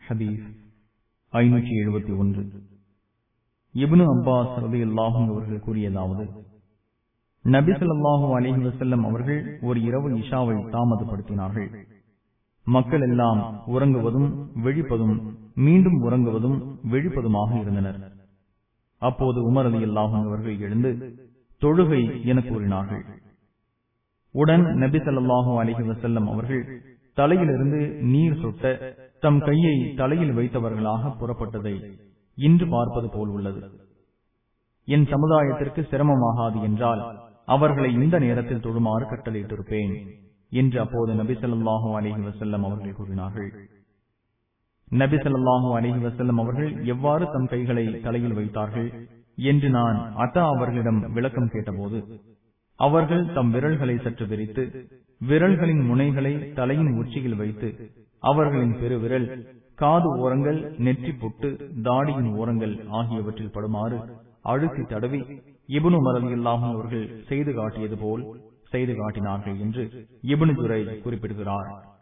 ஹதீஸ் ஐநூற்றி எழுபத்தி ஒன்று இப்னு அப்பாஸ் ரதி அல்லாஹும் அவர்கள் கூறியதாவது நபி ஸல்லல்லாஹு அலைஹி வஸல்லம் அவர்கள் ஒரு இரவு இஷாவை தாமதப்படுத்தினார்கள் மக்கள் எல்லாம் உறங்குவதும் விழிப்பதும் மீண்டும் உறங்குவதும் விழிப்பதுமாக இருந்தனர் அப்போது உமர் அலி அல்லாஹும் அவர்கள் எழுந்து தொழுகை என கூறினார்கள் உடன் நபி ஸல்லல்லாஹு அலைஹி வஸல்லம் அவர்கள் தலையிலிருந்து நீர் சொட்ட தம் கையை தலையில் வைத்தவர்களாக புறப்பட்டதை இன்று பார்ப்பது போல் உள்ளது என் சமுதாயத்திற்கு சிரமமாகாது என்றால் அவர்களை இந்த நேரத்தில் தொழுமாறு கட்டளையிட்டிருப்பேன் என்று அப்போது நபி ஸல்லல்லாஹு அலைஹி வஸல்லம் அவர்கள் கூறினார்கள் நபி ஸல்லல்லாஹு அலைஹி வஸல்லம் அவர்கள் எவ்வாறு தம் கைகளை தலையில் வைத்தார்கள் என்று நான் அத்தா அவர்களிடம் விளக்கம் கேட்டபோது அவர்கள் தம் விரல்களை சற்று விரித்து விரல்களின் முனைகளை தலையின் உச்சியில் வைத்து அவர்களின் பெருவிரல் காது ஓரங்கள் நெற்றி பொட்டு தாடியின் ஓரங்கள் ஆகியவற்றில் படுமாறு அழுத்தி தடவி இபுனு மரதியில்லாமல் அவர்கள் செய்து காட்டியது போல் செய்து காட்டினார்கள் என்று இபுனு துரை குறிப்பிடுகிறார்